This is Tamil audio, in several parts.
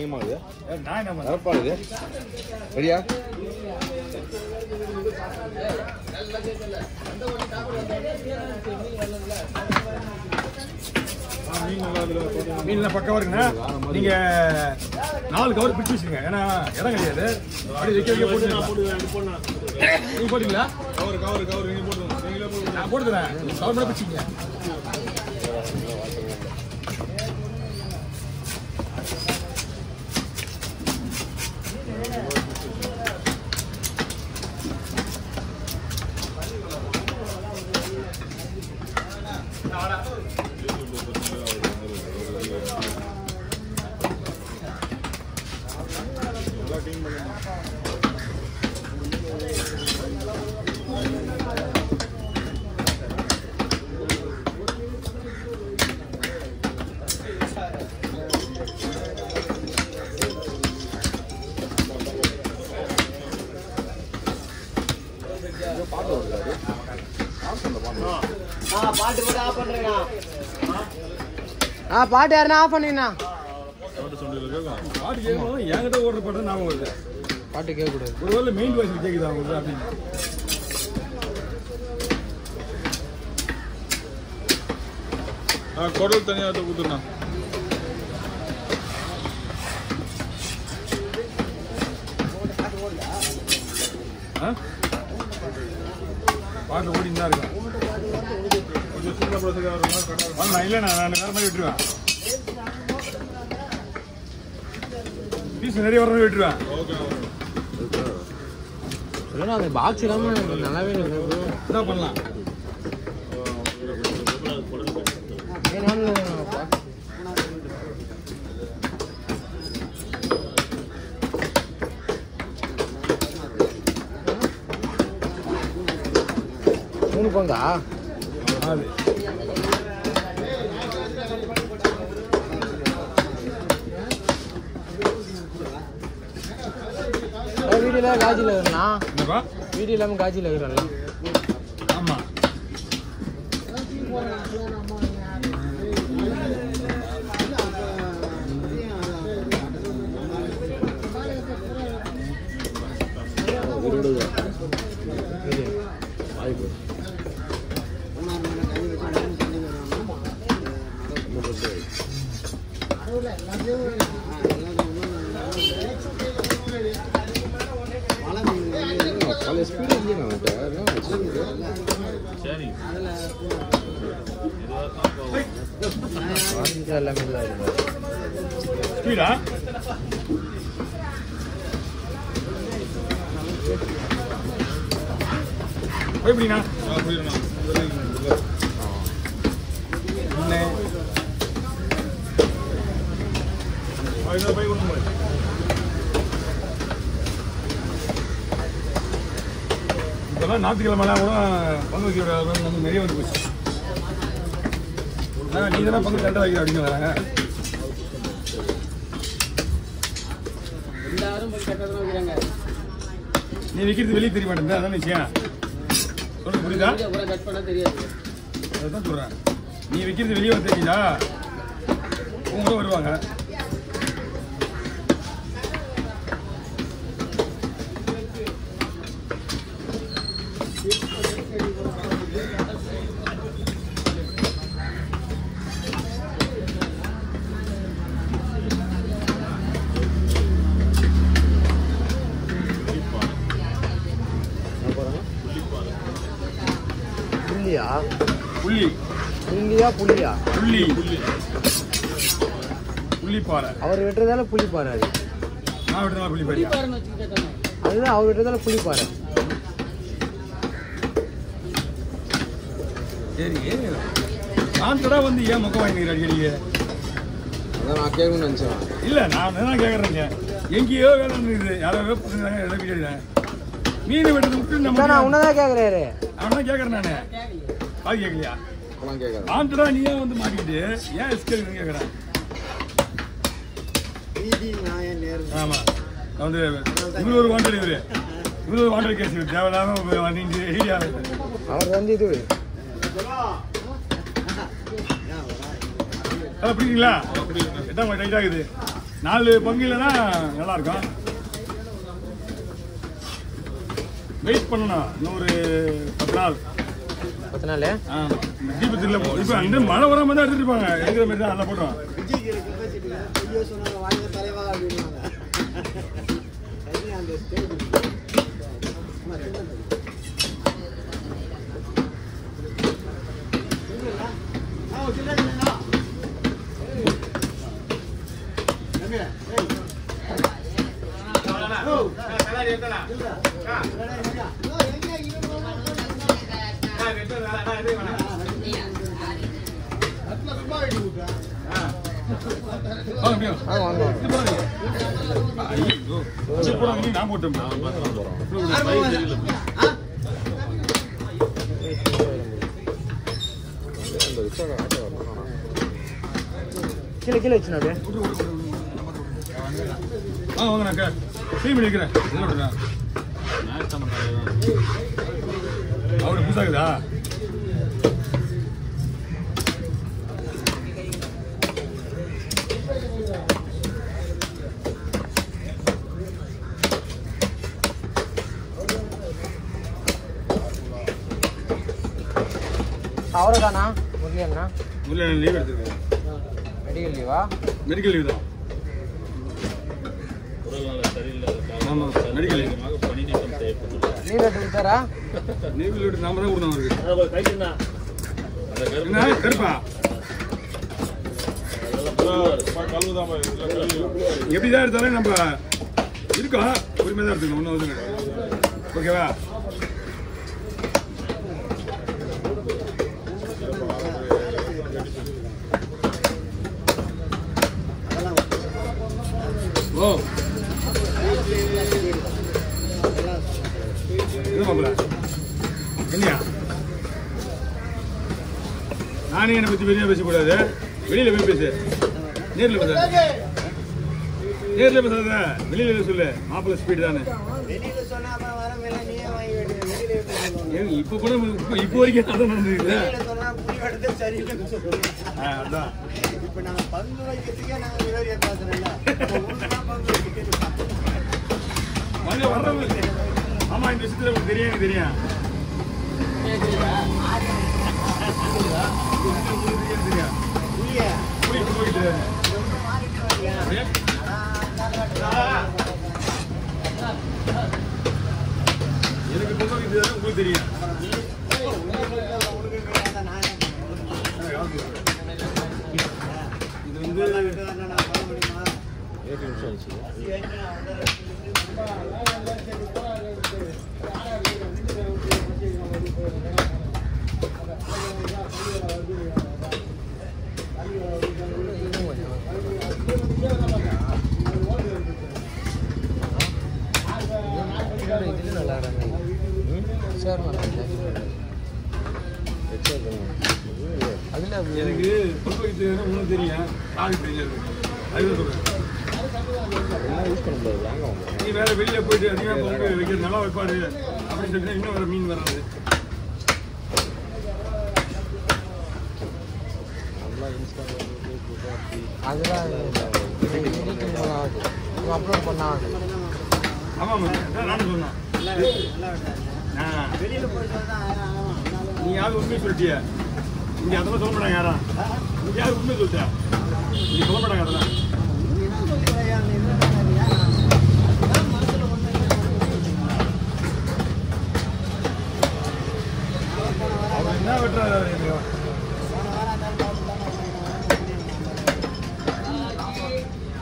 பயங்கரமாகுது ஏய், நான் என்ன பண்ணேன் நிரப்பாகுது ரெடியா மீன்லாம் பக்கவா இருக்குண்ணா நீங்க நாலு கவர் பிடிச்சி வச்சுருங்க ஏன்னா இடம் கிடையாது அப்படி வைக்க வைக்க போட்டு நீங்க போட்டீங்களா கவர் கவர் கவர் நீங்க போட்டு நீங்களே போட்டு நான் போட்டுக்கிறேன் கவர் மட்டும் பிடிச்சிங்க ஆ பாட்டு போட்டு ஆஃப் பண்றேண்ணா ஆ பாட்டு யாருன்னா ஆஃப் பண்ணுங்கண்ணா பாட்டு கேட்கணும் என்கிட்ட ஓடுற பாட்டு ஞாபகம் வருது பாட்டு கேட்கக்கூடாது ஒருவேளை மெயின் வாய்ஸ் கேட்குதா உங்களுக்கு அப்படின்னு ஆ குடல் தனியாக எடுத்து கொடுத்துருண்ணா ஆ பாட்டு ஓடின்னு தான் இருக்கேன் கொஞ்சம் சின்ன படத்துக்கு வருமா கடல் வாங்க, நான் இல்லை நான் நான் வேற மாதிரி விட்டுருவேன் பீஸ் நிறைய வர மாதிரி விட்டுருவேன் ஓகே இல்லைண்ணா அந்த பாக்ஸ் இல்லாம நல்லாவே இருக்கு என்ன பண்ணலாம் மூணு பங்கா அது வீடியோல காஜியில் இருக்குண்ணா என்னப்பா வீடியோ இல்லாமல் காஜியில் இருக்கிறல்ல ஆமா பழைய ஸ்பீடு இல்லையா நம்மகிட்ட எல்லாமே தான் இருக்கு ஸ்பீடா எப்படிண்ணா ஆ புரியுதுண்ணா இல்லை இன்னொரு பை கொண்டு போய் இப்போல்லாம் ஞாயிற்றுக்கிழமெல்லாம் கூட பங்கு வைக்கிற அளவு நமக்கு நிறைய வந்து போச்சு நான் நீ தானே பங்கு கரெக்டாக வைக்கிற அப்படின்னு வராங்க நீ விற்கிறது வெளியே தெரிய மாட்டேங்குது அதான் விஷயம் சொல்றது புரியுதா அதுதான் சொல்கிறேன் நீ விற்கிறது வெளியே வந்து தெரியுதா உங்களும் வருவாங்க புள்ளியா புள்ளி புள்ளியா புள்ளியா புள்ளி புள்ளிப்பாறை அவர் வெட்டுறதால புள்ளி பாரு அது நான் விட்டு புள்ளி பாரியா அதுதான் அவர் வெட்டுறதால புள்ளி பாரு சரி காந்தடா வந்து ஏன் முக்கம் வாங்கிக்கிற அடிக்கடி அதான் நான் கேட்கணும்னு நினச்சேன் இல்ல நான் என்ன கேட்கறேங்க எங்கேயோ வேலை இருக்குது யாரோ வேப்பிடுறாங்க எதை கேட்குறேன் மீன் வெட்டுறது விட்டு நம்ம நான் உன்னதான் கேட்குறாரு அவன் தான் கேட்கறேன் நானு அது கேட்கலையா அப்பெல்லாம் கேட்காது காந்தடா நீ ஏன் வந்து மாட்டிக்கிட்டு ஏன் எஸ்கேன்னு கேட்கறேன் ஆமா நான் வந்து இவரு ஒரு வாண்டட் இவரு இவரு ஒரு வாண்டட் கேஸ் இவரு தேவையில்லாம வந்து ஏரியா அவர் வந்து இது அதான் பிடிக்கிறீங்களா எட்டாம் டைட் ஆகுது நாலு பங்கு இல்லைன்னா நல்லா இருக்கும் வெயிட் பண்ணணும் இன்னொரு பத்து நாள் பத்து நாள் ஆ, இந்த தீபத்துல போ- இப்ப அந்த மழை வராம தான் எடுத்துட்டு இருப்பாங்க எடுக்கிற மாதிரி தான் அதில் போட்டோம் விஜய்க்கு இருக்கு பேசிட்டு ஐயோ சொன்னாங்க வாங்க தலைவா அப்படின்னாங்க அந்த ஸ்டேஜ் ஆ, அப்படியா? ஆ வாங்க வாங்க. இது போடாதீங்க. ஐயோ. சரி, போடாதீங்க, நான் போட்டேன் அந்த ரிக்ஷா ஆட்டோ வரணும் கீழே கீழே வச்சுனா அப்படியே ஆ வாங்க நான் க்ளீன் பண்ணி வைக்கிறேன் இதில் விடுறா. அவரு புதுசாகுதா அவரை தானா முரளியண்ணா இல்லை லீவ் எடுத்துருக்கேன் மெடிக்கல் லீவா மெடிக்கல் லீவ் தான் ஆமாம் மெடிக்கல் லீவ் லீவ் எடுத்து கொடுத்தாரா லீவ் எடுத்து நாம தான் கொடுத்தோம் அவருக்கு என்ன கருப்பா கழுவுதான் பாரு. இல்ல, கழுவு. எப்படிதான் எடுத்தாலும் நம்ம இருக்கோம் பொறுமையாக தான் எடுத்துக்கணும் ஒன்றும் அவசியம் கிடையாது ஓகேவா ஓ என்ன மாப்பிள என்னையா நானே என்னை பற்றி வெளியே பேசக்கூடாது வெளியில் போய் பேசு நேரில் பேச நேரில் பேசாத வெளியில் பேச சொல்லு மாப்பிள்ளை ஸ்பீடு தானே வெளியில சொன்னா அப்புறம் வர மேல நீயே வாங்கி வேண்டியது வெளியில எப்படி சொல்லுவாங்க ஏங்க இப்போ கூட இப்போ இப்போ வரைக்கும் அதான் நடந்துருக்கு வெளியில சொன்னா புளி எடுத்து சரியில்லைன்னு சொல்லுவாங்க ஆ, அதான் இப்ப நாங்க பங்கு வைக்கிறதுக்கே நாங்க விரோதியா பேசுறோம்ல அப்ப உங்களுக்கு பங்கு வைக்கிறது வாங்க வர்றவங்க ஆமா இந்த விஷயத்துல உங்களுக்கு தெரியும் எனக்கு தெரியும் தெரியும் புளிய புளி போயிட்டு தெரியாது. அப்படியே? எனக்கு பொதுவாக இது உங்களுக்கு தெரியும் உங்களுக்கு கிடையாதா நான் இது இந்த வந்து விட்டு வரணும் நான் பண்ண முடியுமா எட்டு நிமிஷம் ஆச்சு இதில் நல்லா இருக்காங்க சார் நல்லா இருக்கு ரிக்ஷா இருக்கணும் அதில் எனக்கு பொதுவாக தெரியும் உங்களுக்கு தெரியும் யாருக்கு தெரியாது அதுதான் சொல்றேன் எல்லாம் யூஸ் பண்ண முடியாது வாங்க வாங்க நீ வேற வெளியில போயிட்டு அதிகமாக பொங்கல் வைக்கிற நல்லா வைப்பாரு அப்படின்னு சொல்லிட்டு இன்னும் வேற மீன் வராது நல்லா இன்ஸ்டாகிராம் அதெல்லாம் எடிட்டிங் ஆகுது அப்லோட் பண்ண ஆகுது ஆமா ஆமா அதான் நானும் சொன்னேன் நல்லா விட்டு நல்லா விட்டாங்க ஆ, வெளியில போயிட்டு வந்தா ஆமா அதனால நீ யாரும் உண்மையை சொல்லிட்டிய இங்க அதெல்லாம் சொல்ல மாட்டாங்க யாரா நீ யாரும் உண்மையை சொல்லிட்ட நீ சொல்ல மாட்டாங்க அதெல்லாம் என்ன சொல்றியா நீ என்ன பண்ணறியா அதான் மனசுல ஒண்ணு அவர் என்ன வெட்டுறாரு அவரு எனக்கு? போன வாரம் அந்த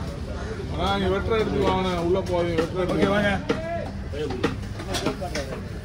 ஆனா நீ வெட்டுற எடுத்து வாங்கின உள்ள போகாதீங்க வெட்டுற ஓகே எடுத்து வாங்க வாரம்